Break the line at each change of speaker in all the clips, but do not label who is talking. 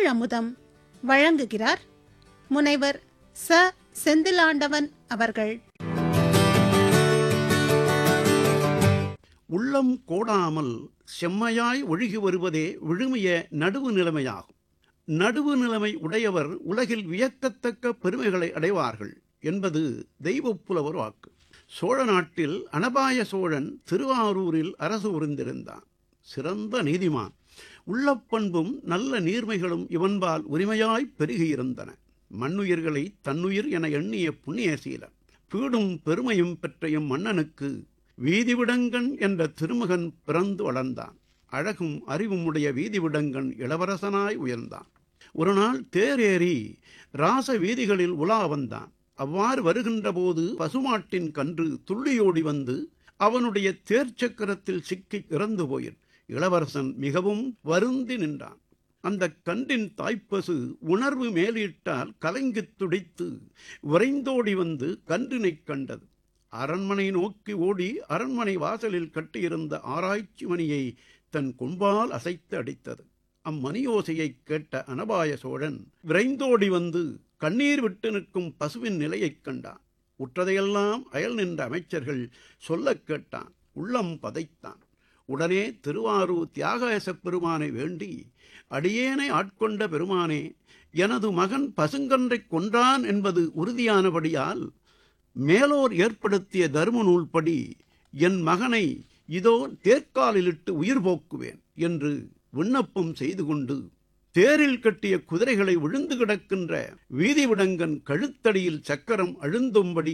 தமிழமுதம் வழங்குகிறார் முனைவர் ச செந்திலாண்டவன் அவர்கள்
உள்ளம் கோடாமல் செம்மையாய் ஒழுகி வருவதே விழுமிய நடுவு நிலைமையாகும் நடுவு நிலைமை உடையவர் உலகில் வியக்கத்தக்க பெருமைகளை அடைவார்கள் என்பது தெய்வப் புலவர் வாக்கு சோழ நாட்டில் அனபாய சோழன் திருவாரூரில் அரசு புரிந்திருந்தான் சிறந்த நீதிமான் உள்ளப்பண்பும் நல்ல நீர்மைகளும் இவன்பால் உரிமையாய் பெருகியிருந்தன மண்ணுயிர்களை தன்னுயிர் என எண்ணிய புண்ணியசீலன் பீடும் பெருமையும் பெற்ற எம் மன்னனுக்கு வீதிவிடங்கன் என்ற திருமகன் பிறந்து வளர்ந்தான் அழகும் அறிவும் உடைய வீதிவிடங்கன் இளவரசனாய் உயர்ந்தான் ஒரு நாள் தேரேறி ராச வீதிகளில் உலா வந்தான் அவ்வாறு வருகின்ற போது பசுமாட்டின் கன்று துள்ளியோடி வந்து அவனுடைய தேர்ச்சக்கரத்தில் சிக்கி இறந்து போயிற்று இளவரசன் மிகவும் வருந்தி நின்றான் அந்த கன்றின் தாய்ப்பசு உணர்வு மேலிட்டால் கலங்கித் துடித்து விரைந்தோடி வந்து கன்றினைக் கண்டது அரண்மனை நோக்கி ஓடி அரண்மனை வாசலில் கட்டியிருந்த ஆராய்ச்சி மணியை தன் கொம்பால் அசைத்து அடித்தது அம்மணியோசையைக் கேட்ட அனபாய சோழன் விரைந்தோடி வந்து கண்ணீர் விட்டு நிற்கும் பசுவின் நிலையைக் கண்டான் உற்றதையெல்லாம் அயல் நின்ற அமைச்சர்கள் சொல்லக் கேட்டான் உள்ளம் பதைத்தான் உடனே திருவாரூர் தியாகேசப் பெருமானை வேண்டி அடியேனை ஆட்கொண்ட பெருமானே எனது மகன் பசுங்கன்றைக் கொன்றான் என்பது உறுதியானபடியால் மேலோர் ஏற்படுத்திய தர்ம நூல்படி என் மகனை இதோ தேர்க்காலிலிட்டு உயிர் போக்குவேன் என்று விண்ணப்பம் செய்து கொண்டு தேரில் கட்டிய குதிரைகளை விழுந்து கிடக்கின்ற வீதிவிடங்கன் கழுத்தடியில் சக்கரம் அழுந்தும்படி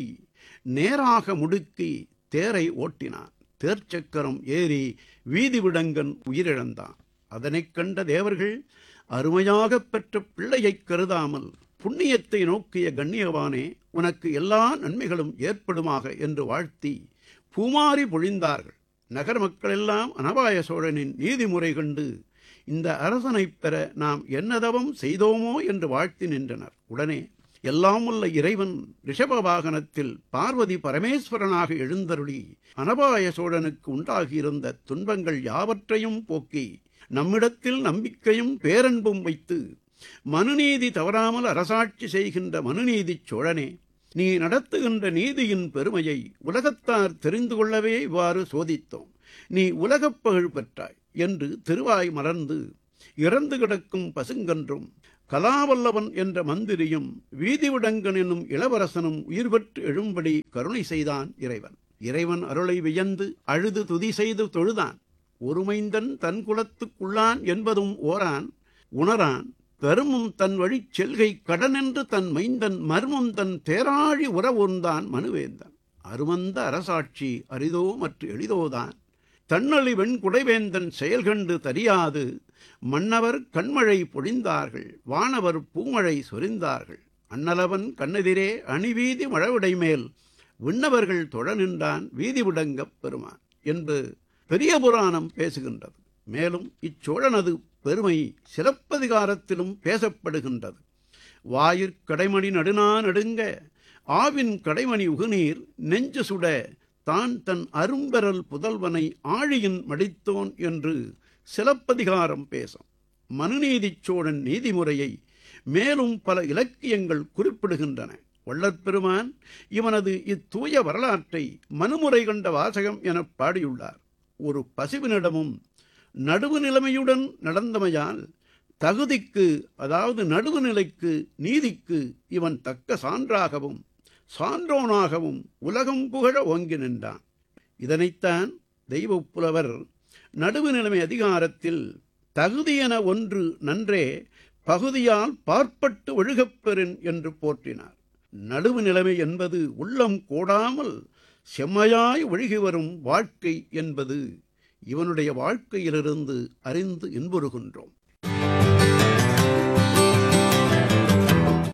நேராக முடுக்கி தேரை ஓட்டினான் தேர்ச்சக்கரம் ஏறி வீதிவிடங்கன் உயிரிழந்தான் அதனைக் கண்ட தேவர்கள் அருமையாகப் பெற்ற பிள்ளையைக் கருதாமல் புண்ணியத்தை நோக்கிய கண்ணியவானே உனக்கு எல்லா நன்மைகளும் ஏற்படுமாக என்று வாழ்த்தி பூமாரி பொழிந்தார்கள் நகர மக்களெல்லாம் அனபாய சோழனின் நீதிமுறை கண்டு இந்த அரசனைப் பெற நாம் என்னதவம் செய்தோமோ என்று வாழ்த்தி நின்றனர் உடனே எல்லாம் உள்ள இறைவன் ரிஷப வாகனத்தில் பார்வதி பரமேஸ்வரனாக எழுந்தருளி அனபாய சோழனுக்கு உண்டாகியிருந்த துன்பங்கள் யாவற்றையும் போக்கி நம்மிடத்தில் நம்பிக்கையும் பேரன்பும் வைத்து மனுநீதி தவறாமல் அரசாட்சி செய்கின்ற மனுநீதிச் சோழனே நீ நடத்துகின்ற நீதியின் பெருமையை உலகத்தார் தெரிந்து கொள்ளவே இவ்வாறு சோதித்தோம் நீ உலகப் புகழ் பெற்றாய் என்று திருவாய் மலர்ந்து இறந்து கிடக்கும் பசுங்கன்றும் கலாவல்லவன் என்ற மந்திரியும் வீதிவிடங்கன் என்னும் இளவரசனும் உயிர் பெற்று எழும்படி கருணை செய்தான் இறைவன் இறைவன் அருளை வியந்து அழுது துதி செய்து தொழுதான் ஒருமைந்தன் தன் குலத்துக்குள்ளான் என்பதும் ஓரான் உணரான் பெருமும் தன் வழிச் செல்கை கடனென்று தன் மைந்தன் மர்மம் தன் பேராழி உறவுந்தான் மனுவேந்தன் அருமந்த அரசாட்சி அரிதோ மற்ற எளிதோதான் தன்னழி வெண்குடைவேந்தன் செயல்கண்டு தரியாது மன்னவர் கண்மழை பொழிந்தார்கள் வானவர் பூமழை சொரிந்தார்கள் அன்னலவன் கண்ணெதிரே அணிவீதி மழவிடை மேல் விண்ணவர்கள் தொழ நின்றான் வீதி விடங்கப் பெருமான் என்று பெரிய புராணம் பேசுகின்றது மேலும் இச்சோழனது பெருமை சிலப்பதிகாரத்திலும் பேசப்படுகின்றது வாயிற் கடைமணி நடுநா நடுங்க ஆவின் கடைமணி உகுநீர் நெஞ்சு சுட தான் தன் அரும்பெறல் புதல்வனை ஆழியின் மடித்தோன் என்று சிலப்பதிகாரம் பேசும் மனுநீதிச் சோழன் நீதிமுறையை மேலும் பல இலக்கியங்கள் குறிப்பிடுகின்றன வள்ளற்பெருமான் இவனது இத்தூய வரலாற்றை மனுமுறை கண்ட வாசகம் எனப் பாடியுள்ளார் ஒரு பசுவினிடமும் நடுவு நிலைமையுடன் நடந்தமையால் தகுதிக்கு அதாவது நடுவு நிலைக்கு நீதிக்கு இவன் தக்க சான்றாகவும் சான்றோனாகவும் உலகம் புகழ ஓங்கி நின்றான் இதனைத்தான் தெய்வப் புலவர் நடுவு நிலைமை அதிகாரத்தில் தகுதியென ஒன்று நன்றே பகுதியால் பார்ப்பட்டு ஒழுகப்பெறின் என்று போற்றினார் நடுவு நிலைமை என்பது உள்ளம் கோடாமல் செம்மையாய் ஒழுகி வரும் வாழ்க்கை என்பது இவனுடைய வாழ்க்கையிலிருந்து அறிந்து இன்புறுகின்றோம்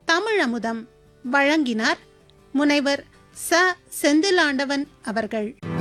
தமிழமுதம் வழங்கினார் முனைவர் ச செந்திலாண்டவன் அவர்கள்